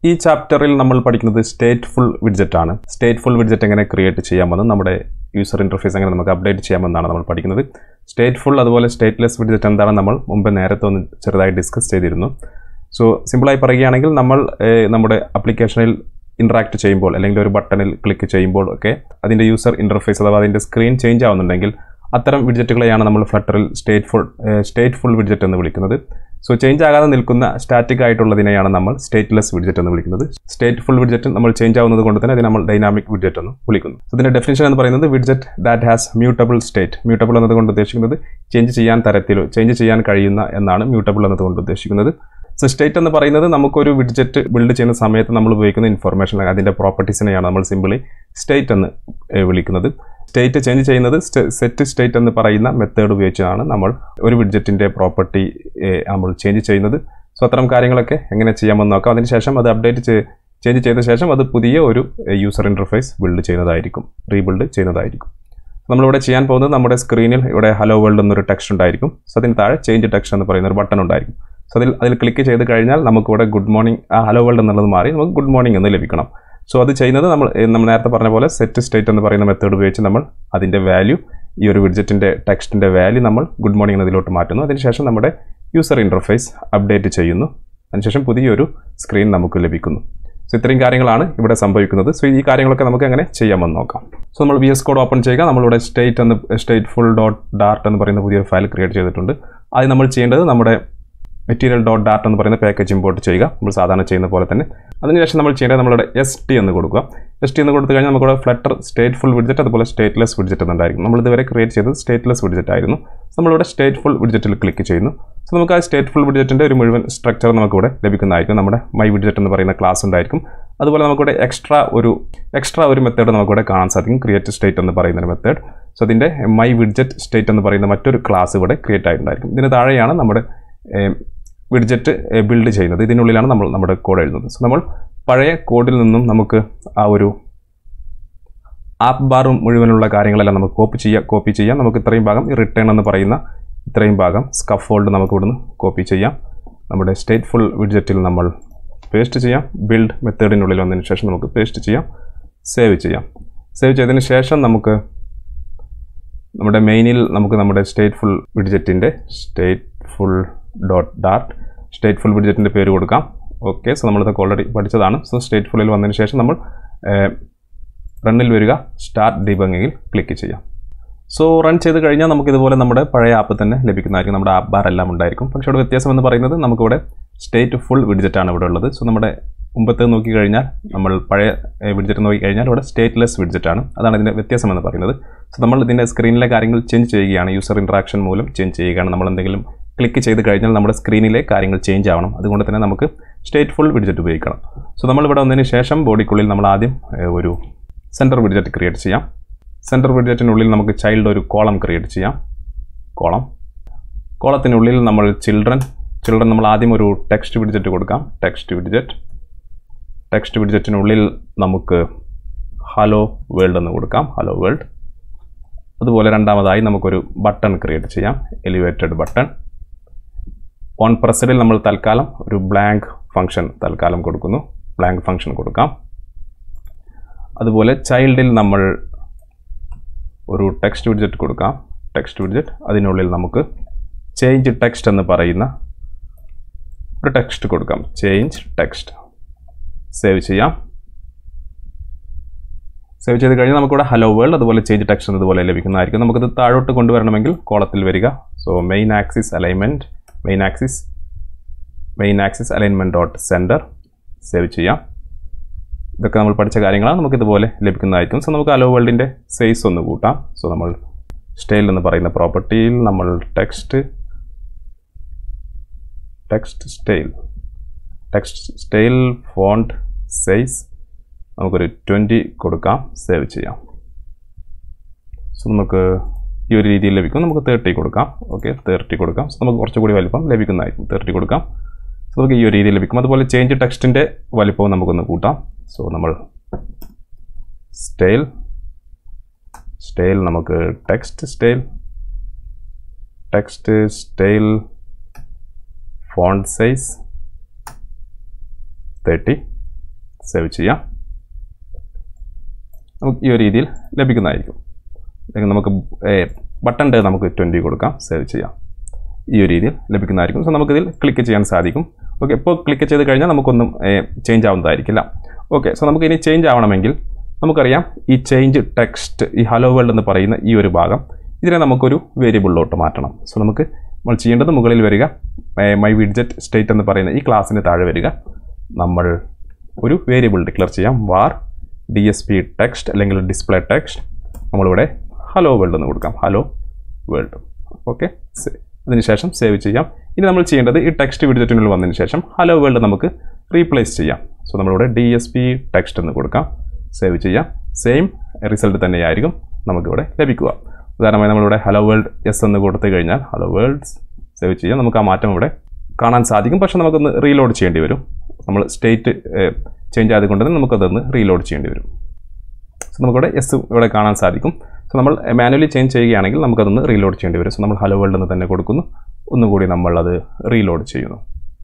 ഈ ചാപ്റ്ററിൽ നമ്മൾ പഠിക്കുന്നത് സ്റ്റേറ്റ്ഫുൾ വിഡ്ജറ്റ് ആണ് സ്റ്റേറ്റ്ഫുൾ വിഡ്ജറ്റ് എങ്ങനെ ക്രിയേറ്റ് ചെയ്യാമെന്നും നമ്മുടെ യൂസർ ഇൻ്റർഫേസ് എങ്ങനെ നമുക്ക് അപ്ഡേറ്റ് ചെയ്യാമെന്നാണ് നമ്മൾ പഠിക്കുന്നത് സ്റ്റേറ്റ്ഫുൾ അതുപോലെ സ്റ്റേറ്റ്ലെസ് വിഡ്ജറ്റ് എന്താണ് നമ്മൾ മുമ്പ് നേരത്തെ ഒന്ന് ചെറുതായി ഡിസ്കസ് ചെയ്തിരുന്നു സോ സിമ്പിളായി പറയുകയാണെങ്കിൽ നമ്മൾ ഏഹ്, നമ്മുടെ ആപ്ലിക്കേഷനിൽ ഇൻട്രാക്ട് ചെയ്യുമ്പോൾ അല്ലെങ്കിൽ ഒരു ബട്ടണിൽ ക്ലിക്ക് ചെയ്യുമ്പോൾ ഒക്കെ അതിൻ്റെ യൂസർ ഇൻ്റർഫേസ് അഥവാ അതിൻ്റെ സ്ക്രീൻ ചേഞ്ച് ആവുന്നുണ്ടെങ്കിൽ അത്തരം വിഡ്ജറ്റുകളെയാണ് നമ്മൾ ഫ്ലട്ടറിൽ സ്റ്റേറ്റ്ഫുൾ സ്റ്റേറ്റ്ഫുൾ വിഡ്ജറ്റ് എന്ന് വിളിക്കുന്നത് സോ ചേഞ്ച് ആകാതെ നിൽക്കുന്ന സ്റ്റാറ്റിക് ആയിട്ടുള്ളതിനെയാണ് നമ്മൾ സ്റ്റേറ്റ്ലെസ് വിഡ്ജറ്റ് എന്ന് വിളിക്കുന്നത് സ്റ്റേറ്റ്ഫുൾ വിഡ്ജറ്റ് നമ്മൾ ചേഞ്ച് ആവുന്നത് കൊണ്ട് തന്നെ അതിനെ നമ്മൾ ഡൈനാമിക് വിഡ്ജറ്റ് എന്ന് വിളിക്കുന്നു So, ഇതിന്റെ ഡെഫിനേഷൻ എന്ന് പറയുന്നത് widget that has mutable state mutable എന്നതുകൊണ്ട് ഉദ്ദേശിക്കുന്നത് ചേഞ്ച് ചെയ്യാൻ തരത്തിലോ ചേഞ്ച് ചെയ്യാൻ കഴിയുന്ന എന്നാണ് മ്യൂട്ടബിൾ എന്നതുകൊണ്ട് ഉദ്ദേശിക്കുന്നത് സോ സ്റ്റേറ്റ് എന്ന് പറയുന്നത് നമുക്കൊരു വിഡ്ജറ്റ് ബിൽഡ് ചെയ്യുന്ന സമയത്ത് നമ്മൾ ഉപയോഗിക്കുന്ന ഇൻഫർമേഷൻ അതിൻ്റെ പ്രോപ്പർട്ടീസിനെയാണ് നമ്മൾ സിമ്പിളി സ്റ്റേറ്റ് എന്ന് ഏഹ്, വിളിക്കുന്നത് സ്റ്റേറ്റ് ചേഞ്ച് ചെയ്യുന്നത് സെറ്റ് സ്റ്റേറ്റ് എന്ന് പറയുന്ന മെത്തേഡ് ഉപയോഗിച്ചാണ് നമ്മൾ ഒരു വിഡ്ജറ്റിൻ്റെ പ്രോപ്പർട്ടി നമ്മൾ ചേഞ്ച് ചെയ്യുന്നത് സോ അത്തരം കാര്യങ്ങളൊക്കെ എങ്ങനെ ചെയ്യാമെന്ന് നോക്കാം അതിനുശേഷം അത് അപ്ഡേറ്റ് ചേഞ്ച് ചെയ്ത ശേഷം അത് പുതിയ ഒരു യൂസർ ഇൻ്റർഫേസ് ബിൽഡ് ചെയ്യുന്നതായിരിക്കും റീബിൽഡ് ചെയ്യുന്നതായിരിക്കും നമ്മളിവിടെ ചെയ്യാൻ പോകുന്നത് നമ്മുടെ സ്ക്രീനിൽ ഇവിടെ ഹലോ വേൾഡ് എന്നൊരു ടെക്സ്റ്റ് ഉണ്ടായിരിക്കും സോ അതിന് താഴെ ചേഞ്ച് ടെക്സ്റ്റ് എന്ന് പറയുന്ന ഒരു ബട്ടൺ ഉണ്ടായിരിക്കും സോ അതിൽ അതിൽ ക്ലിക്ക് ചെയ്ത് കഴിഞ്ഞാൽ നമുക്കിവിടെ ഗുഡ് മോർണിംഗ് ആ ഹലോ വേൾഡ് എന്നുള്ളത് മാറി നമുക്ക് ഗുഡ് മോർണിംഗ് എന്ന് ലഭിക്കണം സോ അത് ചെയ്യുന്നത് നമ്മൾ ഏ, നമ്മൾ നേരത്തെ പറഞ്ഞ പോലെ സെറ്റ് സ്റ്റേറ്റ് എന്ന് പറയുന്ന മെത്തേഡ് ഉപയോഗിച്ച് നമ്മൾ അതിൻ്റെ വാല്യൂ ഈ ഒരു വിഡ്ജറ്റിൻ്റെ ടെക്സ്റ്റിൻ്റെ വാല്യൂ നമ്മൾ ഗുഡ് മോർണിംഗ് എന്നതിലോട്ട് മാറ്റുന്നു അതിനുശേഷം നമ്മുടെ യൂസർ ഇൻ്റർഫേസ് അപ്ഡേറ്റ് ചെയ്യുന്നു അതിനുശേഷം പുതിയൊരു സ്ക്രീൻ നമുക്ക് ലഭിക്കുന്നു സോ ഇത്രയും കാര്യങ്ങളാണ് ഇവിടെ സംഭവിക്കുന്നത് സോ ഈ കാര്യങ്ങളൊക്കെ നമുക്ക് എങ്ങനെ ചെയ്യാമെന്ന് നോക്കാം സോ നമ്മൾ വി എസ് കോഡ് ഓപ്പൺ ചെയ്യുക നമ്മളിവിടെ സ്റ്റേറ്റ് എന്ന് സ്റ്റേറ്റ് ഫുൾ ഡോട്ട് ഡാർട്ട് എന്ന് പറയുന്ന പുതിയൊരു ഫയൽ ക്രിയേറ്റ് ചെയ്തിട്ടുണ്ട് അത് നമ്മൾ ചെയ്യേണ്ടത് നമ്മുടെ മെറ്റീരിയൽ ഡോട്ട് ഡാർട്ട് എന്ന് പറയുന്ന പാക്കേജ് ഇമ്പോർട്ട് ചെയ്യുക നമ്മൾ സാധാരണ ചെയ്യുന്ന പോലെ തന്നെ അതിനുശേഷം നമ്മൾ ചെയ്യേണ്ടത് നമ്മളുടെ എസ് ടി എന്ന് കൊടുക്കുക എസ് ടി എന്ന് കൊടുത്തു കഴിഞ്ഞാൽ നമുക്കിവിടെ ഫ്ലട്ടർ സ്റ്റേറ്റ് ഫുൾ വിഡ്ജറ്റ് അതുപോലെ സ്റ്റേറ്റ്ലെസ് വിഡ്ജറ്റ് എന്നുണ്ടായിരിക്കും നമ്മൾ ഇതുവരെ ക്രിയേറ്റ് ചെയ്തത് സ്റ്റേറ്റ്ലെസ് വിഡ്ജറ്റ് ആയിരുന്നു നമ്മളിവിടെ സ്റ്റേറ്റ് ഫുൾ വിഡ്ജറ്റിൽ ക്ലിക്ക് ചെയ്യുന്നു സോ നമുക്ക് ആ സ്റ്റേറ്റ് ഫുൾ വിഡ്ജറ്റിൻ്റെ ഒരു മുഴുവൻ സ്ട്രക്ചർ നമുക്കിവിടെ ലഭിക്കുന്നതായിരിക്കും നമ്മുടെ മൈ വിഡ്ജറ്റ് എന്ന് പറയുന്ന ക്ലാസ് ഉണ്ടായിരിക്കും അതുപോലെ നമുക്കിവിടെ എക്സ്ട്രാ ഒരു എക്സ്ട്രാ ഒരു മെത്തേഡ് നമുക്കിവിടെ കാണാൻ സാധിക്കും ക്രിയേറ്റ് സ്റ്റേറ്റ് എന്ന് പറയുന്ന ഒരു മെത്തേഡ് സോ അതിൻ്റെ മൈ വിഡ്ജറ്റ് സ്റ്റേറ്റ് എന്ന് പറയുന്ന മറ്റൊരു ക്ലാസ് ഇവിടെ ക്രിയേറ്റ് ആയിട്ടുണ്ടായിരിക്കും ഇതിന് താഴെയാണ് നമ്മുടെ വിഡ്ജറ്റ് ബിൽഡ് ചെയ്യുന്നത് ഇതിനുള്ളിലാണ് നമ്മൾ നമ്മുടെ കോഡ് എഴുതുന്നത് സോ നമ്മൾ പഴയ കോഡിൽ നിന്നും നമുക്ക് ആ ഒരു ആപ്പ് ബാറും മുഴുവനുള്ള കാര്യങ്ങളെല്ലാം നമുക്ക് കോപ്പി ചെയ്യാം കോപ്പി ചെയ്യാം നമുക്ക് ഇത്രയും ഭാഗം ഈ റിട്ടേൺ എന്ന് പറയുന്ന ഇത്രയും ഭാഗം സ്കഫോൾഡ് നമുക്ക് ഇവിടുന്ന് കോപ്പി ചെയ്യാം നമ്മുടെ സ്റ്റേറ്റ് ഫുൾ വിഡ്ജറ്റിൽ നമ്മൾ പേസ്റ്റ് ചെയ്യാം ബിൽഡ് മെത്തേഡിനുള്ളിൽ വന്നതിന് ശേഷം നമുക്ക് പേസ്റ്റ് ചെയ്യാം സേവ് ചെയ്യാം സേവ് ചെയ്തതിന് ശേഷം നമുക്ക് നമ്മുടെ മെയിനിൽ നമുക്ക് നമ്മുടെ സ്റ്റേറ്റ് ഫുൾ വിഡ്ജറ്റിൻ്റെ stateful dot Dart stateful വിഡ്ജറ്റിൻ്റെ പേര് കൊടുക്കാം ഓക്കെ സോ നമ്മളിതൊക്കെ ഓൾറെഡി പഠിച്ചതാണ് സോ സ്റ്റേറ്റ് ഫുള്ളിൽ വന്നതിന് ശേഷം നമ്മൾ റണ്ണിൽ വരിക സ്റ്റാർട്ട് ഡിബങ്ങിൽ ക്ലിക്ക് ചെയ്യാം സോ റൺ ചെയ്ത് കഴിഞ്ഞാൽ നമുക്ക് ഇതുപോലെ നമ്മുടെ പഴയ ആപ്പ് തന്നെ ലഭിക്കുന്നതായിരിക്കും നമ്മുടെ ആപ്പ് ബാർ എല്ലാം ഉണ്ടായിരിക്കും പക്ഷേ ഇവിടെ വ്യത്യാസം എന്ന് പറയുന്നത് നമുക്കിവിടെ സ്റ്റേറ്റ് ഫുൾ വിഡ്ജറ്റ് ആണ് ഇവിടെ ഉള്ളത് സോ നമ്മുടെ മുമ്പത്തെ നോക്കി കഴിഞ്ഞാൽ നമ്മൾ പഴയ വിഡ്ജറ്റ് നോക്കി കഴിഞ്ഞാൽ ഇവിടെ സ്റ്റേറ്റ്ലെസ് വിഡ്ജറ്റ് ആണ് അതാണ് ഇതിൻ്റെ വ്യത്യാസം എന്ന് പറയുന്നത് സോ നമ്മൾ ഇതിൻ്റെ സ്ക്രീനിലെ കാര്യങ്ങൾ ചേഞ്ച് ചെയ്യുകയാണ് യൂസർ ഇൻട്രാക്ഷൻ മൂലം ചേഞ്ച് ചെയ്യുകയാണ് നമ്മൾ എന്തെങ്കിലും ക്ലിക്ക് ചെയ്ത് കഴിഞ്ഞാൽ നമ്മുടെ സ്ക്രീനിലെ കാര്യങ്ങൾ ചേഞ്ച് ആവണം അതുകൊണ്ട് തന്നെ നമുക്ക് സ്റ്റേറ്റ് ഫുൾ വിഡ്ജറ്റ് ഉപയോഗിക്കണം സോ നമ്മളിവിടെ വന്നതിന് ശേഷം ബോഡിക്കുള്ളിൽ നമ്മൾ ആദ്യം ഏഹ്, ഒരു സെൻറ്റർ വിഡ്ജറ്റ് ക്രിയേറ്റ് ചെയ്യാം സെൻറ്റർ വിഡ്ജറ്റിനുള്ളിൽ നമുക്ക് ചൈൽഡ് ഒരു കോളം ക്രിയേറ്റ് ചെയ്യാം കോളം കോളത്തിനുള്ളിൽ നമ്മൾ ചിൽഡ്രൻ ചിൽഡ്രൻ നമ്മൾ ആദ്യം ഒരു ടെക്സ്റ്റ് വിഡ്ജറ്റ് കൊടുക്കാം ടെക്സ്റ്റ് വിഡ്ജറ്റ് ടെക്സ്റ്റ് വിഡ്ജറ്റിനുള്ളിൽ നമുക്ക് ഹലോ വേൾഡ് എന്ന് കൊടുക്കാം ഹലോ വേൾഡ് അതുപോലെ രണ്ടാമതായി നമുക്കൊരു ബട്ടൺ ക്രിയേറ്റ് ചെയ്യാം എലിവേറ്റഡ് ബട്ടൺ ഓൺ പ്രസഡിൽ നമ്മൾ തൽക്കാലം ഒരു ബ്ലാങ്ക് ഫംഗ്ഷൻ തൽക്കാലം കൊടുക്കുന്നു ബ്ലാങ്ക് ഫംഗ്ഷൻ കൊടുക്കാം അതുപോലെ ചൈൽഡിൽ നമ്മൾ ഒരു ടെക്സ്റ്റ് വിഡ്ജറ്റ് കൊടുക്കാം ടെക്സ്റ്റ് വിഡ്ജറ്റ് അതിനുള്ളിൽ നമുക്ക് ചേഞ്ച് ടെക്സ്റ്റ് എന്ന് പറയുന്ന ഒരു ടെക്സ്റ്റ് കൊടുക്കാം ചേഞ്ച് ടെക്സ്റ്റ് സേവ് ചെയ്യാം സേവ് ചെയ്ത് കഴിഞ്ഞാൽ നമുക്കിവിടെ ഹലോ വേൾഡ് അതുപോലെ ചേഞ്ച് ടെക്സ്റ്റ് എന്നതുപോലെ ലഭിക്കുന്നതായിരിക്കും നമുക്കിത് താഴോട്ട് കൊണ്ടുവരണമെങ്കിൽ കോളത്തിൽ വരിക so main axis alignment main axis main axis alignment dot center save ചെയ്യാം ഇതൊക്കെ നമ്മൾ പഠിച്ച കാര്യങ്ങളാണ് നമുക്ക് ഇതുപോലെ ലഭിക്കുന്നതായിരിക്കും സോ നമുക്ക് ഹലോ വേൾഡിൻ്റെ സൈസ് ഒന്ന് കൂട്ടാം സോ നമ്മൾ സ്റ്റൈൽ എന്ന് പറയുന്ന പ്രോപ്പർട്ടിയിൽ നമ്മൾ text text style text style font size നമുക്കൊരു ട്വൻറ്റി കൊടുക്കാം സേവ് ചെയ്യാം സോ നമുക്ക് ഈ ഒരു രീതിയിൽ ലഭിക്കും നമുക്ക് തേർട്ടി കൊടുക്കാം ഓക്കെ തേർട്ടി കൊടുക്കാം സോ നമുക്ക് കുറച്ചുകൂടി വലിപ്പം ലഭിക്കുന്നതായിരിക്കും തേർട്ടി കൊടുക്കാം സോ നമുക്ക് ഈ ഒരു രീതിയിൽ ലഭിക്കും അതുപോലെ ചേഞ്ച് ടെക്സ്റ്റിൻ്റെ വലിപ്പവും നമുക്കൊന്ന് കൂട്ടാം സോ നമ്മൾ സ്റ്റൈൽ സ്റ്റൈൽ നമുക്ക് text style text style font size thirty save ചെയ്യാം നമുക്ക് ഈ ഒരു രീതിയിൽ ലഭിക്കുന്നതായിരിക്കും അല്ലെങ്കിൽ നമുക്ക് ബട്ടൻ്റെ നമുക്ക് ട്വൻറ്റി കൊടുക്കാം സേവ് ചെയ്യാം ഈ ഒരു രീതിയിൽ ലഭിക്കുന്നതായിരിക്കും സോ നമുക്കിതിൽ ക്ലിക്ക് ചെയ്യാൻ സാധിക്കും ഓക്കെ ഇപ്പോൾ ക്ലിക്ക് ചെയ്ത് കഴിഞ്ഞാൽ നമുക്കൊന്നും ചേഞ്ച് ആവുന്നതായിരിക്കില്ല ഓക്കെ സോ നമുക്ക് ഇനി ചേഞ്ച് ആവണമെങ്കിൽ നമുക്കറിയാം ഈ ചേഞ്ച് ടെക്സ്റ്റ് ഈ ഹലോ വേൾഡ് എന്ന് പറയുന്ന ഈ ഒരു ഭാഗം ഇതിനെ നമുക്കൊരു വേരിയബിളിലോട്ട് മാറ്റണം സോ നമുക്ക് നമ്മൾ ചെയ്യേണ്ടത് മുകളിൽ വരിക മൈ വിഡ്ജറ്റ് സ്റ്റേറ്റ് എന്ന് പറയുന്ന ഈ ക്ലാസ്സിന് താഴെ വരിക നമ്മൾ ഒരു വേരിയബിൾ ഡിക്ലെയർ ചെയ്യാം var D S P text അല്ലെങ്കിൽ ഡിസ്പ്ലേ ടെക്സ്റ്റ് നമ്മളിവിടെ ഹലോ വേൾഡ് എന്ന് കൊടുക്കാം ഹലോ വേൾഡ് ഓക്കെ അതിനുശേഷം സേവ് ചെയ്യാം ഇനി നമ്മൾ ചെയ്യേണ്ടത് ഈ ടെക്സ്റ്റ് വിഡ്ജറ്റിനുള്ളിൽ വന്നതിന് ശേഷം ഹലോ വേൾഡ് നമുക്ക് റീപ്ലേസ് ചെയ്യാം സോ നമ്മളിവിടെ ഡി എസ് പി ടെക്സ്റ്റ് എന്ന് കൊടുക്കാം സേവ് ചെയ്യാം സെയിം റിസൾട്ട് തന്നെയായിരിക്കും നമുക്കിവിടെ ലഭിക്കുക ഉദാഹരണമായി നമ്മളിവിടെ ഹലോ വേൾഡ് എസ് എന്ന് കൊടുത്തു കഴിഞ്ഞാൽ ഹലോ വേൾഡ് സേവ് ചെയ്യാം നമുക്ക് ആ മാറ്റം ഇവിടെ കാണാൻ സാധിക്കും പക്ഷേ നമുക്കൊന്ന് റീലോഡ് ചെയ്യേണ്ടി വരും നമ്മൾ സ്റ്റേറ്റ് ചേഞ്ച് ആയതുകൊണ്ട് തന്നെ നമുക്കതൊന്ന് റീലോഡ് ചെയ്യേണ്ടി വരും സോ നമുക്കിവിടെ എസ് ഇവിടെ കാണാൻ സാധിക്കും സോ നമ്മൾ മാനുവലി ചേഞ്ച് ചെയ്യുകയാണെങ്കിൽ നമുക്കതൊന്ന് റീലോഡ് ചെയ്യേണ്ടി വരും സോ നമ്മൾ ഹലോ വേൾഡ് എന്ന് തന്നെ കൊടുക്കുന്നു ഒന്നുകൂടി നമ്മൾ അത് റീലോഡ് ചെയ്യുന്നു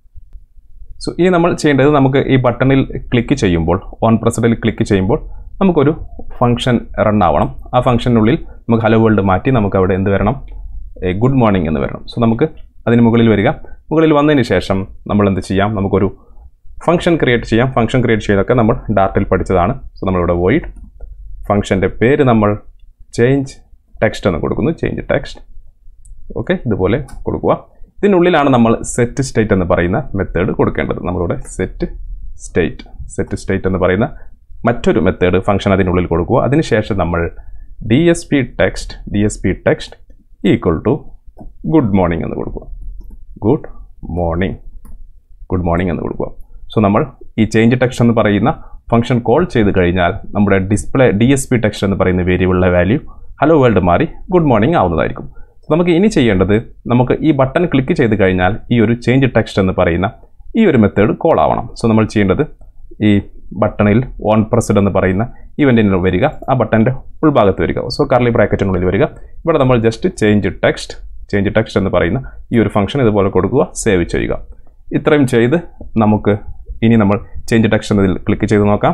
സോ ഇനി നമ്മൾ ചെയ്യേണ്ടത് നമുക്ക് ഈ ബട്ടണിൽ ക്ലിക്ക് ചെയ്യുമ്പോൾ ഓൺ പ്രസഡിൽ ക്ലിക്ക് ചെയ്യുമ്പോൾ നമുക്കൊരു ഫംഗ്ഷൻ റൺ ആവണം ആ ഫംഗ്ഷനുള്ളിൽ നമുക്ക് ഹലോ വേൾഡ് മാറ്റി നമുക്ക് അവിടെ എന്ത് വരണം ഗുഡ് മോർണിംഗ് എന്ന് വരണം സോ നമുക്ക് അതിന് മുകളിൽ വരിക മുകളിൽ വന്നതിന് ശേഷം നമ്മൾ എന്ത് ചെയ്യാം നമുക്കൊരു ഫംഗ്ഷൻ ക്രിയേറ്റ് ചെയ്യാം ഫംഗ്ഷൻ ക്രിയേറ്റ് ചെയ്തൊക്കെ നമ്മൾ ഡാർട്ടിൽ പഠിച്ചതാണ് സോ നമ്മളിവിടെ വോയിഡ് ഫംഗ്ഷൻ്റെ പേര് നമ്മൾ ചേഞ്ച് ടെക്സ്റ്റ് എന്ന് കൊടുക്കുന്നു ചേഞ്ച് ടെക്സ്റ്റ് ഓക്കെ ഇതുപോലെ കൊടുക്കുക ഇതിനുള്ളിലാണ് നമ്മൾ സെറ്റ് സ്റ്റേറ്റ് എന്ന് പറയുന്ന മെത്തേഡ് കൊടുക്കേണ്ടത് നമ്മളിവിടെ സെറ്റ് സ്റ്റേറ്റ് സെറ്റ് സ്റ്റേറ്റ് എന്ന് പറയുന്ന മറ്റൊരു മെത്തേഡ് ഫംഗ്ഷൻ അതിനുള്ളിൽ കൊടുക്കുക അതിനുശേഷം നമ്മൾ D S P text D S P text equal to good morning എന്ന് കൊടുക്കുക ഗുഡ് മോർണിംഗ് ഗുഡ് മോർണിംഗ് എന്ന് കൊടുക്കുക സോ നമ്മൾ ഈ ചേഞ്ച് ടെക്സ്റ്റ് എന്ന് പറയുന്ന ഫംഗ്ഷൻ കോൾ ചെയ്ത് കഴിഞ്ഞാൽ നമ്മുടെ display D S P text എന്ന് പറയുന്ന വേരിയബിളിലെ വാല്യൂ ഹലോ വേൾഡ് മാറി ഗുഡ് മോർണിംഗ് ആവുന്നതായിരിക്കും നമുക്ക് ഇനി ചെയ്യേണ്ടത് നമുക്ക് ഈ ബട്ടൺ ക്ലിക്ക് ചെയ്ത് കഴിഞ്ഞാൽ ഈ ഒരു ചേഞ്ച് ടെക്സ്റ്റ് എന്ന് പറയുന്ന ഈ ഒരു മെത്തേഡ് കോൾ ആവണം സോ നമ്മൾ ചെയ്യേണ്ടത് ഈ ബട്ടണിൽ ഓൺ പ്രസ്ഡ് എന്ന് പറയുന്ന ഇവൻറ്റിന് വരിക ആ ബട്ടൻ്റെ ഉൾഭാഗത്ത് വരിക സോ കർലി ബ്രാക്കറ്റിനുള്ളിൽ വരിക ഇവിടെ നമ്മൾ just change text change text എന്ന് പറയുന്ന ഈ ഒരു ഫംഗ്ഷൻ ഇതുപോലെ കൊടുക്കുക സേവ് ചെയ്യുക ഇത്രയും ചെയ്ത് നമുക്ക് ഇനി നമ്മൾ ചേഞ്ച് ടെക്സ്റ്റ് എന്നതിൽ ക്ലിക്ക് ചെയ്ത് നോക്കാം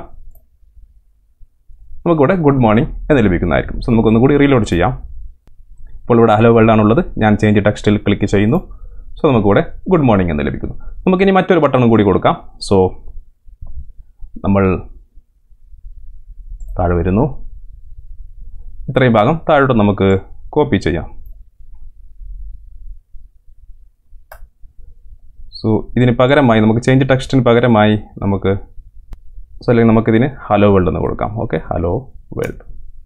നമുക്കിവിടെ ഗുഡ് മോർണിംഗ് എന്ന് ലഭിക്കുന്നതായിരിക്കും സോ നമുക്കൊന്നും കൂടി റീലോഡ് ചെയ്യാം ഇപ്പോൾ ഇവിടെ ഹലോ വേൾഡ് ആണുള്ളത് ഞാൻ ചേഞ്ച് ടെക്സ്റ്റിൽ ക്ലിക്ക് ചെയ്യുന്നു സോ നമുക്കിവിടെ ഗുഡ് മോർണിംഗ് എന്ന് ലഭിക്കുന്നു നമുക്കിനി മറ്റൊരു ബട്ടണും കൂടി കൊടുക്കാം സോ നമ്മൾ താഴെ വരുന്നു ഇത്രയും ഭാഗം താഴോട്ട് നമുക്ക് കോപ്പി ചെയ്യാം സോ ഇതിന് പകരമായി നമുക്ക് ചേഞ്ച് ടെക്സ്റ്റിന് പകരമായി നമുക്ക് സോ അല്ലെങ്കിൽ നമുക്കിതിന് ഹലോ വേൾഡ് എന്ന് കൊടുക്കാം okay hello world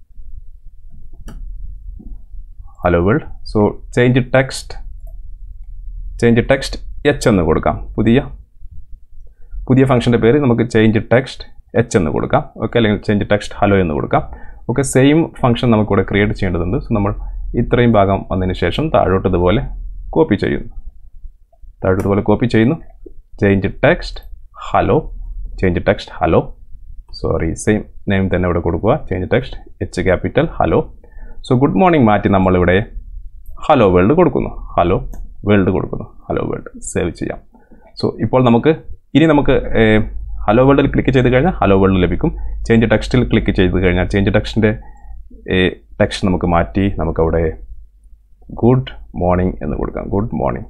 hello world so change text change text H എന്ന് കൊടുക്കാം പുതിയ പുതിയ ഫംഗ്ഷൻ്റെ പേര് നമുക്ക് ചേഞ്ച് ടെക്സ്റ്റ് എച്ച് എന്ന് കൊടുക്കാം ഓക്കെ അല്ലെങ്കിൽ ചേഞ്ച് ടെക്സ്റ്റ് ഹലോ എന്ന് കൊടുക്കാം ഓക്കെ സെയിം ഫംഗ്ഷൻ നമുക്കിവിടെ ക്രിയേറ്റ് ചെയ്യേണ്ടതുണ്ട് സോ നമ്മൾ ഇത്രയും ഭാഗം വന്നതിന് ശേഷം താഴോട്ട് ഇതുപോലെ കോപ്പി ചെയ്യുന്നു താഴോട്ട് ഇതുപോലെ കോപ്പി ചെയ്യുന്നു change text hello change text hello sorry same name തന്നെ ഇവിടെ കൊടുക്കുക change text H capital hello so good morning മാറ്റി നമ്മളിവിടെ ഹലോ വേൾഡ് കൊടുക്കുന്നു ഹലോ വേൾഡ് കൊടുക്കുന്നു ഹലോ വേൾഡ് സേവ് ചെയ്യാം സോ ഇപ്പോൾ നമുക്ക് ഇനി നമുക്ക് ഹലോ വേൾഡിൽ ക്ലിക്ക് ചെയ്ത് കഴിഞ്ഞാൽ ഹലോ വേൾഡ് ലഭിക്കും ചേഞ്ച് ടെക്സ്റ്റിൽ ക്ലിക്ക് ചെയ്ത് കഴിഞ്ഞാൽ ചേഞ്ച് ടെക്സ്റ്റിൻ്റെ ടെക്സ്റ്റ് നമുക്ക് മാറ്റി നമുക്കവിടെ ഗുഡ് മോർണിംഗ് എന്ന് കൊടുക്കാം good morning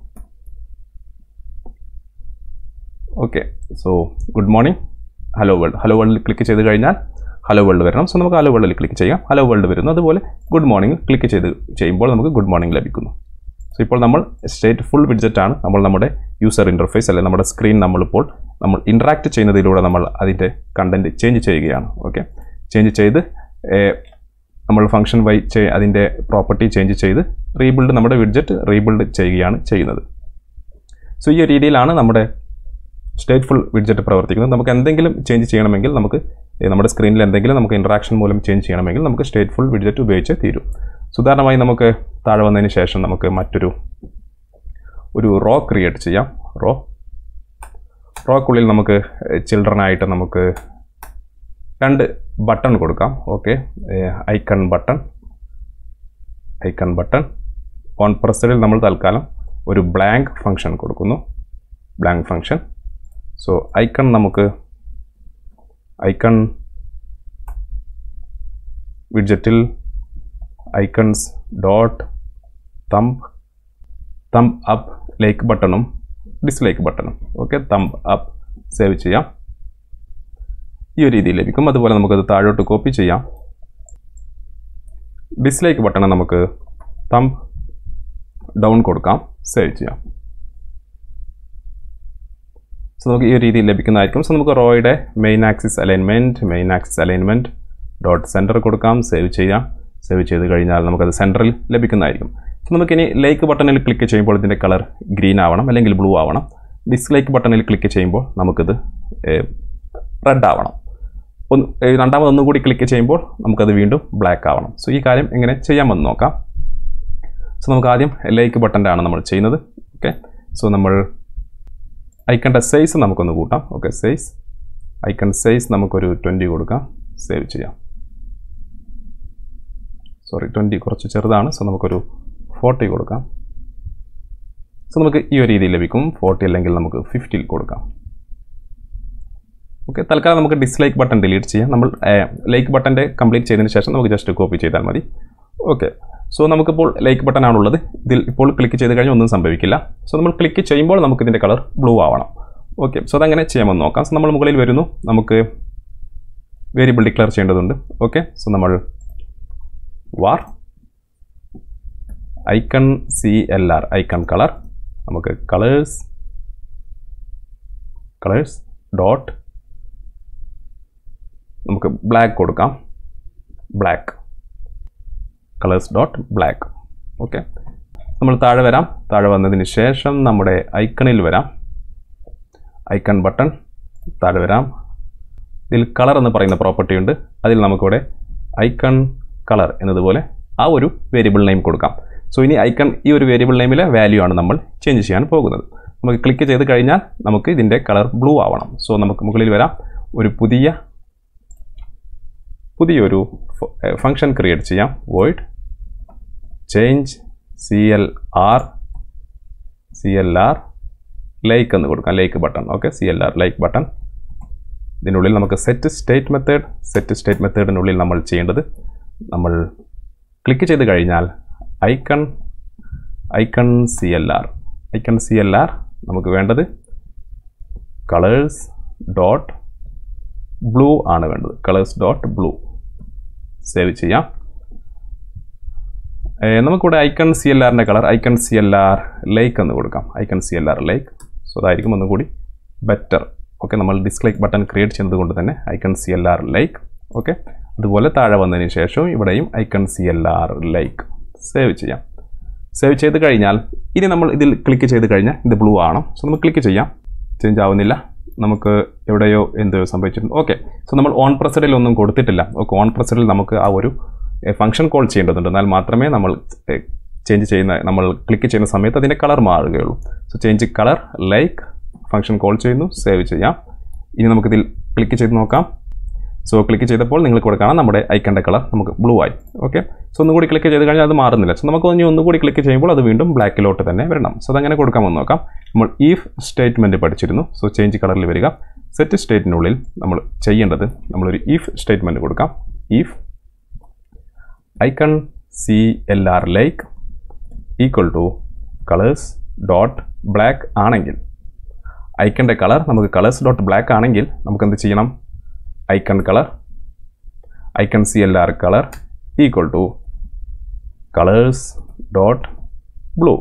okay so good morning hello world hello വേൾഡിൽ ക്ലിക്ക് ചെയ്ത് കഴിഞ്ഞാൽ ഹലോ വേൾഡ് വരണം സോ നമുക്ക് ഹലോ വേൾഡിൽ ക്ലിക്ക് ചെയ്യാം ഹലോ വേൾഡ് വരുന്നു അതുപോലെ ഗുഡ് മോർണിംഗ് ക്ലിക്ക് ചെയ്ത് ചെയ്യുമ്പോൾ നമുക്ക് ഗുഡ് മോർണിംഗ് ലഭിക്കുന്നു സോ ഇപ്പോൾ നമ്മൾ സ്റ്റേറ്റ് ഫുൾ വിഡ്ജറ്റ് ആണ് നമ്മൾ നമ്മുടെ യൂസർ ഇൻ്റർഫേസ് അല്ലെങ്കിൽ നമ്മുടെ സ്ക്രീൻ നമ്മളിപ്പോൾ നമ്മൾ ഇൻട്രാക്ട് ചെയ്യുന്നതിലൂടെ നമ്മൾ അതിൻ്റെ കണ്ടൻറ്റ് ചേഞ്ച് ചെയ്യുകയാണ് ഓക്കെ ചേഞ്ച് ചെയ്ത് നമ്മൾ ഫംഗ്ഷൻ വൈ അതിൻ്റെ പ്രോപ്പർട്ടി ചേഞ്ച് ചെയ്ത് റീബിൽഡ് നമ്മുടെ വിഡ്ജറ്റ് റീബിൽഡ് ചെയ്യുകയാണ് ചെയ്യുന്നത് സോ ഈ ഒരു രീതിയിലാണ് നമ്മുടെ സ്റ്റേറ്റ്ഫുൾ വിഡ്ജറ്റ് പ്രവർത്തിക്കുന്നത് നമുക്ക് എന്തെങ്കിലും ചേഞ്ച് ചെയ്യണമെങ്കിൽ നമുക്ക് നമ്മുടെ സ്ക്രീനിൽ എന്തെങ്കിലും നമുക്ക് ഇൻട്രാക്ഷൻ മൂലം ചേഞ്ച് ചെയ്യണമെങ്കിൽ നമുക്ക് സ്റ്റേറ്റ്ഫുൾ വിഡ്ജറ്റ് ഉപയോഗിച്ച് തീരും ഉദാഹരണമായി നമുക്ക് താഴെ വന്നതിന് ശേഷം നമുക്ക് മറ്റൊരു ഒരു റോ ക്രിയേറ്റ് ചെയ്യാം റോ റോക്കുള്ളിൽ നമുക്ക് ചിൽഡ്രൻ ആയിട്ട് നമുക്ക് രണ്ട് ബട്ടൺ കൊടുക്കാം okay icon button icon button on പ്രസഡിൽ നമ്മൾ തൽക്കാലം ഒരു ബ്ലാങ്ക് ഫംഗ്ഷൻ കൊടുക്കുന്നു ബ്ലാങ്ക് ഫംഗ്ഷൻ സോ ഐക്കൺ നമുക്ക് ഐക്കൺ വിഡ്ജറ്റിൽ icons dot thumb thumb up like ബട്ടണും ഡിസ്ലൈക്ക് ബട്ടണും ഓക്കെ തമ്പ് അപ്പ് സേവ് ചെയ്യാം ഈ ഒരു രീതിയിൽ ലഭിക്കും അതുപോലെ നമുക്കത് താഴോട്ട് കോപ്പി ചെയ്യാം ഡിസ്ലൈക്ക് ബട്ടൺ നമുക്ക് തമ്പ് ഡൗൺ കൊടുക്കാം സേവ് ചെയ്യാം സോ നമുക്ക് ഈ ഒരു രീതിയിൽ ലഭിക്കുന്നതായിരിക്കും സോ നമുക്ക് റോയുടെ main axis alignment main axis alignment dot center കൊടുക്കാം സേവ് ചെയ്യാം സേവ് ചെയ്ത് കഴിഞ്ഞാൽ നമുക്കത് സെൻറ്ററിൽ ലഭിക്കുന്നതായിരിക്കും സോ നമുക്കിനി ലൈക്ക് ബട്ടണിൽ ക്ലിക്ക് ചെയ്യുമ്പോൾ ഇതിൻ്റെ കളർ ഗ്രീൻ ആവണം അല്ലെങ്കിൽ ബ്ലൂ ആവണം ഡിസ്ലൈക്ക് ബട്ടണിൽ ക്ലിക്ക് ചെയ്യുമ്പോൾ നമുക്കിത് റെഡ് ആവണം ഒന്ന് ഏ, രണ്ടാമത് ഒന്നും കൂടി ക്ലിക്ക് ചെയ്യുമ്പോൾ നമുക്കത് വീണ്ടും ബ്ലാക്ക് ആവണം സോ ഈ കാര്യം എങ്ങനെ ചെയ്യാമെന്ന് നോക്കാം സോ നമുക്ക് ആദ്യം ലൈക്ക് ബട്ടൻ്റെ ആണ് നമ്മൾ ചെയ്യുന്നത് ഓക്കെ സോ നമ്മൾ ഐക്കണിൻ്റെ സൈസ് നമുക്കൊന്ന് കൂട്ടാം ഓക്കെ സൈസ് ഐക്കൺ സൈസ് നമുക്കൊരു ട്വൻറ്റി കൊടുക്കാം സേവ് ചെയ്യാം സോറി ട്വൻറ്റി കുറച്ച് ചെറുതാണ് സോ നമുക്കൊരു ഫോർട്ടി കൊടുക്കാം സോ നമുക്ക് ഈ ഒരു രീതിയിൽ ലഭിക്കും ഫോർട്ടി അല്ലെങ്കിൽ നമുക്ക് ഫിഫ്റ്റിയിൽ കൊടുക്കാം ഓക്കെ തൽക്കാലം നമുക്ക് ഡിസ്ലൈക്ക് ബട്ടൺ ഡിലീറ്റ് ചെയ്യാം നമ്മൾ ലൈക്ക് ബട്ടൻ്റെ കംപ്ലീറ്റ് ചെയ്തതിന് ശേഷം നമുക്ക് ജസ്റ്റ് കോപ്പി ചെയ്താൽ മതി ഓക്കെ സോ നമുക്കിപ്പോൾ ലൈക്ക് ബട്ടൺ ആണുള്ളത് ഇതിൽ ഇപ്പോൾ ക്ലിക്ക് ചെയ്ത് കഴിഞ്ഞാൽ ഒന്നും സംഭവിക്കില്ല സോ നമ്മൾ ക്ലിക്ക് ചെയ്യുമ്പോൾ നമുക്ക് ഇതിൻ്റെ കളർ ബ്ലൂ ആവണം ഓക്കെ സോ അതങ്ങനെ ചെയ്യാമെന്ന് നോക്കാം സോ നമ്മൾ മുകളിൽ വരുന്നു നമുക്ക് വേരിയബിൾ ഡിക്ലെയർ ചെയ്യേണ്ടതുണ്ട് ഓക്കെ സോ നമ്മൾ var icon C L R icon colour നമുക്ക് കളേഴ്സ് കളേഴ്സ് ഡോട്ട് നമുക്ക് ബ്ലാക്ക് കൊടുക്കാം black colours dot black okay നമ്മൾ താഴെ വരാം താഴെ വന്നതിന് ശേഷം നമ്മുടെ ഐക്കണിൽ വരാം ഐക്കൺ ബട്ടൺ താഴെ വരാം ഇതിൽ കളർ എന്ന് പറയുന്ന പ്രോപ്പർട്ടി ഉണ്ട് അതിൽ നമുക്കിവിടെ ഐക്കൺ കളർ എന്നതുപോലെ ആ ഒരു വേരിയബിൾ നെയിം കൊടുക്കാം സോ ഇനി ഐക്കൺ ഈ ഒരു വേരിയബിൾ നെയിമിലെ വാല്യൂ ആണ് നമ്മൾ ചേഞ്ച് ചെയ്യാൻ പോകുന്നത് നമുക്ക് ക്ലിക്ക് ചെയ്ത് കഴിഞ്ഞാൽ നമുക്ക് ഇതിൻ്റെ കളർ ബ്ലൂ ആവണം സോ നമുക്ക് മുകളിൽ വരാം ഒരു പുതിയ പുതിയൊരു ഫംഗ്ഷൻ ക്രിയേറ്റ് ചെയ്യാം void change C L R C L R like എന്ന് കൊടുക്കാം like button okay C L R like button ഇതിനുള്ളിൽ നമുക്ക് set state method set state മെത്തേഡിനുള്ളിൽ നമ്മൾ ചെയ്യേണ്ടത് നമ്മൾ ക്ലിക്ക് ചെയ്ത് കഴിഞ്ഞാൽ icon icon C L R icon C L R നമുക്ക് വേണ്ടത് കളേഴ്സ് ഡോട്ട് ബ്ലൂ ആണ് വേണ്ടത് കളേഴ്സ് ഡോട്ട് ബ്ലൂ സേവ് ചെയ്യാം ഏഹ് നമുക്കിവിടെ ഐക്കൺ സി എൽ ആറിൻ്റെ colour icon C L R like എന്ന് കൊടുക്കാം icon C L R like so അതായിരിക്കും ഒന്നും കൂടി ബെറ്റർ ഓക്കെ നമ്മൾ ഡിസ്ലൈക്ക് ബട്ടൺ ക്രിയേറ്റ് ചെയ്യുന്നത് കൊണ്ട് തന്നെ icon C L R like okay അതുപോലെ താഴെ വന്നതിന് ശേഷം ഇവിടെയും icon C L R like save ചെയ്യാം സേവ് ചെയ്ത് കഴിഞ്ഞാൽ ഇനി നമ്മൾ ഇതിൽ ക്ലിക്ക് ചെയ്ത് കഴിഞ്ഞാൽ ഇത് ബ്ലൂ ആണ് സോ നമുക്ക് ക്ലിക്ക് ചെയ്യാം ചേഞ്ച് ആവുന്നില്ല നമുക്ക് എവിടെയോ എന്ത് സംഭവിച്ചിട്ടുണ്ട് ഓക്കെ സോ നമ്മൾ ഓൺ പ്രസഡിൽ ഒന്നും കൊടുത്തിട്ടില്ല ഓക്കെ ഓൺ പ്രസഡിൽ നമുക്ക് ആ ഒരു ഫംഗ്ഷൻ കോൾ ചെയ്യേണ്ടതുണ്ട് എന്നാൽ മാത്രമേ നമ്മൾ ചേഞ്ച് ചെയ്യുന്ന നമ്മൾ ക്ലിക്ക് ചെയ്യുന്ന സമയത്ത് അതിൻ്റെ കളർ മാറുകയുള്ളൂ so change colour like function call ചെയ്യുന്നു സേവ് ചെയ്യാം ഇനി നമുക്കിതിൽ ക്ലിക്ക് ചെയ്ത് നോക്കാം സോ ക്ലിക്ക് ചെയ്തപ്പോൾ നിങ്ങൾക്ക് ഇവിടെ കാണാം നമ്മുടെ ഐക്കൻ്റെ കളർ നമുക്ക് ബ്ലൂ ആയി ഓക്കെ സോ ഒന്നും കൂടി ക്ലിക്ക് ചെയ്ത് കഴിഞ്ഞാൽ അത് മാറുന്നില്ല സോ നമുക്ക് ഇനി ഒന്നും കൂടി ക്ലിക്ക് ചെയ്യുമ്പോൾ അത് വീണ്ടും ബ്ലാക്കിലോട്ട് തന്നെ വരണം സോ അതങ്ങനെ കൊടുക്കാമെന്ന് നോക്കാം നമ്മൾ ഈഫ് സ്റ്റേറ്റ്മെൻറ്റ് പഠിച്ചിരുന്നു സോ ചേഞ്ച് കളറിൽ വരിക സെറ്റ് സ്റ്റേറ്റിനുള്ളിൽ നമ്മൾ ചെയ്യേണ്ടത് നമ്മളൊരു ഈഫ് സ്റ്റേറ്റ്മെൻറ്റ് കൊടുക്കാം if icon C L R like equal to colours dot black ആണെങ്കിൽ ഐക്കൻ്റെ കളർ നമുക്ക് കളേഴ്സ് ഡോട്ട് ബ്ലാക്ക് ആണെങ്കിൽ നമുക്ക് എന്ത് ചെയ്യണം icon colour icon C L R colour equal to colours dot blue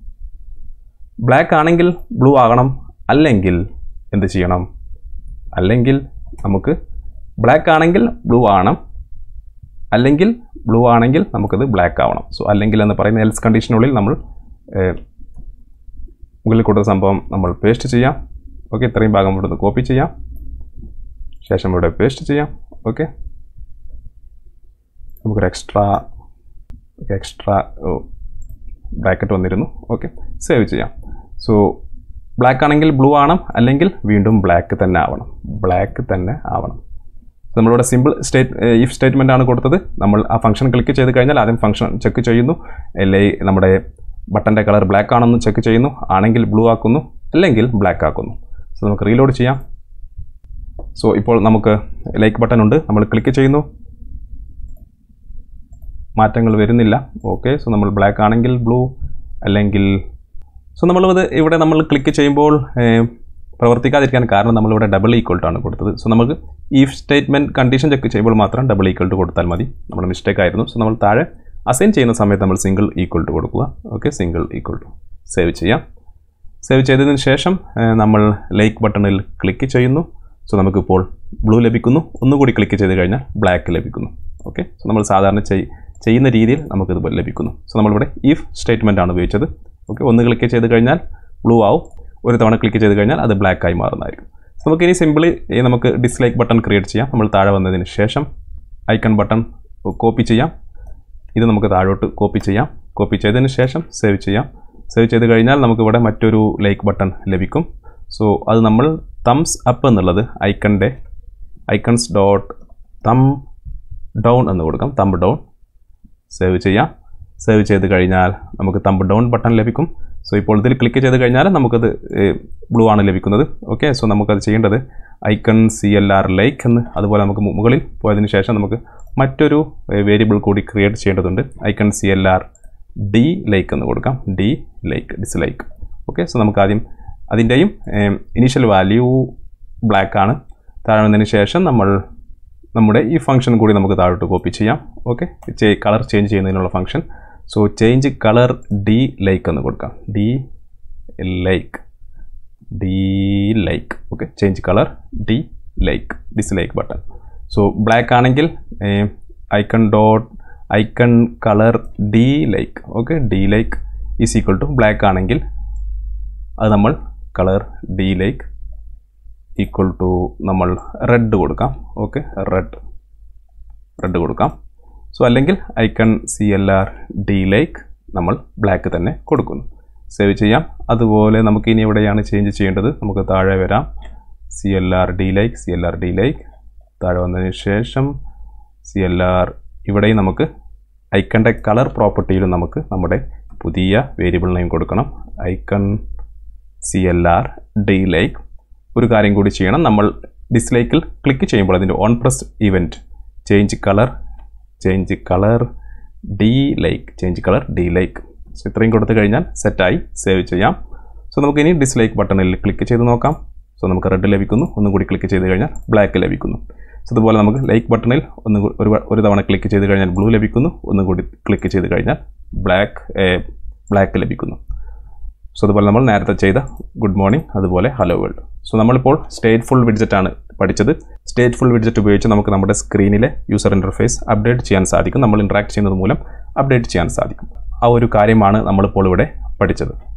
black ആണെങ്കിൽ ബ്ലൂ ആകണം അല്ലെങ്കിൽ എന്ത് ചെയ്യണം അല്ലെങ്കിൽ നമുക്ക് ബ്ലാക്ക് ആണെങ്കിൽ ബ്ലൂ ആവണം അല്ലെങ്കിൽ ബ്ലൂ ആണെങ്കിൽ നമുക്കത് ബ്ലാക്ക് ആവണം സോ അല്ലെങ്കിൽ എന്ന് പറയുന്ന എൽസ് കണ്ടീഷനുള്ളിൽ നമ്മൾ ഏഹ്, മുകളിൽ കൊടുത്ത സംഭവം നമ്മൾ പേസ്റ്റ് ചെയ്യാം ഓക്കെ ഇത്രയും ഭാഗം ഇവിടുന്ന് കോപ്പി ചെയ്യാം ശേഷം ഇവിടെ പേസ്റ്റ് ചെയ്യാം ഓക്കെ നമുക്കൊരു എക്സ്ട്രാ എക്സ്ട്രാ ബ്രാക്കറ്റ് വന്നിരുന്നു ഓക്കെ സേവ് ചെയ്യാം സോ ബ്ലാക്ക് ആണെങ്കിൽ ബ്ലൂ ആവണം അല്ലെങ്കിൽ വീണ്ടും ബ്ലാക്ക് തന്നെ ആവണം ബ്ലാക്ക് തന്നെ ആവണം നമ്മളിവിടെ സിമ്പിൾ സ്റ്റേറ്റ് ഇഫ് സ്റ്റേറ്റ്മെൻ്റ് ആണ് കൊടുത്തത് നമ്മൾ ആ ഫംഗ്ഷൻ ക്ലിക്ക് ചെയ്ത് കഴിഞ്ഞാൽ ആദ്യം ഫംഗ്ഷൻ ചെക്ക് ചെയ്യുന്നു അല്ലെ നമ്മുടെ ബട്ടൻ്റെ കളർ ബ്ലാക്ക് ആണെന്ന് ചെക്ക് ചെയ്യുന്നു ആണെങ്കിൽ ബ്ലൂ ആക്കുന്നു അല്ലെങ്കിൽ ബ്ലാക്ക് ആക്കുന്നു സോ നമുക്ക് റീലോഡ് ചെയ്യാം സോ ഇപ്പോൾ നമുക്ക് ലൈക്ക് ബട്ടൺ ഉണ്ട് നമ്മൾ ക്ലിക്ക് ചെയ്യുന്നു മാറ്റങ്ങൾ വരുന്നില്ല ഓക്കെ സോ നമ്മൾ ബ്ലാക്ക് ആണെങ്കിൽ ബ്ലൂ അല്ലെങ്കിൽ സോ നമ്മളിത് ഇവിടെ നമ്മൾ ക്ലിക്ക് ചെയ്യുമ്പോൾ ഏഹ്, പ്രവർത്തിക്കാതിരിക്കാൻ കാരണം നമ്മളിവിടെ ഡബിൾ ഈക്വൽ ടു ആണ് കൊടുത്തത് സോ നമുക്ക് ഈ സ്റ്റേറ്റ്മെൻറ്റ് കണ്ടീഷൻ ചെക്ക് ചെയ്യുമ്പോൾ മാത്രം ഡബിൾ ഈക്വൽ ടു കൊടുത്താൽ മതി നമ്മുടെ മിസ്റ്റേക്ക് ആയിരുന്നു സോ നമ്മൾ താഴെ അസൈൻ ചെയ്യുന്ന സമയത്ത് നമ്മൾ സിംഗിൾ ഈക്വൽ ടു കൊടുക്കുക okay single equal to save ചെയ്യാം സേവ് ചെയ്തതിന് ശേഷം ഏഹ്, നമ്മൾ ലൈക്ക് ബട്ടണിൽ ക്ലിക്ക് ചെയ്യുന്നു സോ നമുക്കിപ്പോൾ ബ്ലൂ ലഭിക്കുന്നു ഒന്നുകൂടി ക്ലിക്ക് ചെയ്ത് കഴിഞ്ഞാൽ ബ്ലാക്ക് ലഭിക്കുന്നു ഓക്കെ സോ നമ്മൾ സാധാരണ ചെയ് ചെയ്യുന്ന രീതിയിൽ നമുക്കിത് ലഭിക്കുന്നു സോ നമ്മളിവിടെ ഇഫ് സ്റ്റേറ്റ്മെൻ്റ് ആണ് ഉപയോഗിച്ചത് ഓക്കെ ഒന്ന് ക്ലിക്ക് ചെയ്ത് കഴിഞ്ഞാൽ ബ്ലൂ ആവും ഒരു തവണ ക്ലിക്ക് ചെയ്ത് കഴിഞ്ഞാൽ അത് ബ്ലാക്ക് ആയി മാറുന്നതായിരിക്കും സോ നമുക്ക് ഇനി സിമ്പിളി നമുക്ക് ഡിസ്ലൈക്ക് ബട്ടൺ ക്രിയേറ്റ് ചെയ്യാം നമ്മൾ താഴെ വന്നതിന് ശേഷം ഐക്കൺ ബട്ടൺ കോപ്പി ചെയ്യാം ഇത് നമുക്ക് താഴോട്ട് കോപ്പി ചെയ്യാം കോപ്പി ചെയ്തതിന് ശേഷം സേവ് ചെയ്യാം സേവ് ചെയ്ത് കഴിഞ്ഞാൽ നമുക്കിവിടെ മറ്റൊരു ലൈക്ക് ബട്ടൺ ലഭിക്കും സോ അത് നമ്മൾ തംസ് അപ്പ് എന്നുള്ളത് ഐക്കണിൻ്റെ ഐക്കൺസ് ഡോട്ട് തം ഡൗൺ എന്ന് കൊടുക്കാം തമ്പ് ഡൗൺ സേവ് ചെയ്യാം സേവ് ചെയ്ത് കഴിഞ്ഞാൽ നമുക്ക് തമ്പ് ഡൗൺ ബട്ടൺ ലഭിക്കും സോ ഇപ്പോൾ ഇതിൽ ക്ലിക്ക് ചെയ്ത് കഴിഞ്ഞാൽ നമുക്കത് ബ്ലൂ ആണ് ലഭിക്കുന്നത് ഓക്കെ സോ നമുക്കത് ചെയ്യേണ്ടത് icon C L R like എന്ന് അതുപോലെ നമുക്ക് മു- മുകളിൽ പോയതിന് ശേഷം നമുക്ക് മറ്റൊരു വേരിയബിൾ കൂടി ക്രിയേറ്റ് ചെയ്യേണ്ടതുണ്ട് icon C L R D like എന്ന് കൊടുക്കാം D like dislike okay so നമുക്ക് ആദ്യം അതിൻ്റെയും ഇനീഷ്യൽ വാല്യൂ ബ്ലാക്ക് ആണ് താഴെ വന്നതിന് ശേഷം നമ്മൾ നമ്മുടെ ഈ ഫംഗ്ഷൻ കൂടി നമുക്ക് താഴോട്ട് കോപ്പി ചെയ്യാം ഓക്കെ കളർ ചേഞ്ച് ചെയ്യുന്നതിനുള്ള function so change colour D like എന്ന് കൊടുക്കാം D like D like okay change colour D like dislike button so black ആണെങ്കിൽ icon dot icon colour D like okay D like is equal to black ആണെങ്കിൽ അത് നമ്മൾ colour D like equal to നമ്മൾ red കൊടുക്കാം okay red red കൊടുക്കാം so അല്ലെങ്കിൽ icon C L R D like നമ്മൾ black തന്നെ കൊടുക്കുന്നു സേവ് ചെയ്യാം അതുപോലെ നമുക്ക് ഇനി എവിടെയാണ് ചേഞ്ച് ചെയ്യേണ്ടത് നമുക്ക് താഴെ വരാം C L R D like C L R D like താഴെ വന്നതിന് ശേഷം സി എൽ ആർ ഇവിടെയും നമുക്ക് ഐക്കണിൻ്റെ കളർ പ്രോപ്പർട്ടിയിലും നമുക്ക് നമ്മുടെ പുതിയ വേരിയബിൾ നെയിം കൊടുക്കണം icon C L R D like ഒരു കാര്യം കൂടി ചെയ്യണം നമ്മൾ ഡിസ്ലൈക്കിൽ ക്ലിക്ക് ചെയ്യുമ്പോൾ അതിൻ്റെ on press event change colour change colour D like change colour D like so ഇത്രയും കൊടുത്തു കഴിഞ്ഞാൽ സെറ്റായി സേവ് ചെയ്യാം സോ നമുക്ക് ഇനി ഡിസ്ലൈക്ക് ബട്ടണിൽ ക്ലിക്ക് ചെയ്ത് നോക്കാം സോ നമുക്ക് റെഡ് ലഭിക്കുന്നു ഒന്നും കൂടി ക്ലിക്ക് ചെയ്ത് കഴിഞ്ഞാൽ ബ്ലാക്ക് ലഭിക്കുന്നു സോ അതുപോലെ നമുക്ക് ലൈക്ക് ബട്ടണിൽ ഒന്ന് കൂ- ഒരു വ- ഒരു തവണ ക്ലിക്ക് ചെയ്ത് കഴിഞ്ഞാൽ ബ്ലൂ ലഭിക്കുന്നു ഒന്നും കൂടി ക്ലിക്ക് ചെയ്ത് കഴിഞ്ഞാൽ ബ്ലാക്ക് ബ്ലാക്ക് ലഭിക്കുന്നു സോ അതുപോലെ നമ്മൾ നേരത്തെ ചെയ്ത ഗുഡ് മോർണിംഗ് അതുപോലെ ഹലോ വേൾഡ് സോ നമ്മളിപ്പോൾ സ്റ്റേറ്റ് ഫുൾ വിഡ്ജറ്റ് ആണ് പഠിച്ചത് സ്റ്റേറ്റ് ഫുൾ വിഡ്ജറ്റ് ഉപയോഗിച്ച് നമുക്ക് നമ്മുടെ സ്ക്രീനിലെ യൂസർ ഇൻ്റർഫേസ് അപ്ഡേറ്റ് ചെയ്യാൻ സാധിക്കും നമ്മൾ ഇൻട്രാക്ട് ചെയ്യുന്നത് മൂലം അപ്ഡേറ്റ് ചെയ്യാൻ സാധിക്കും ആ ഒരു കാര്യമാണ് നമ്മളിപ്പോൾ ഇവിടെ പഠിച്ചത്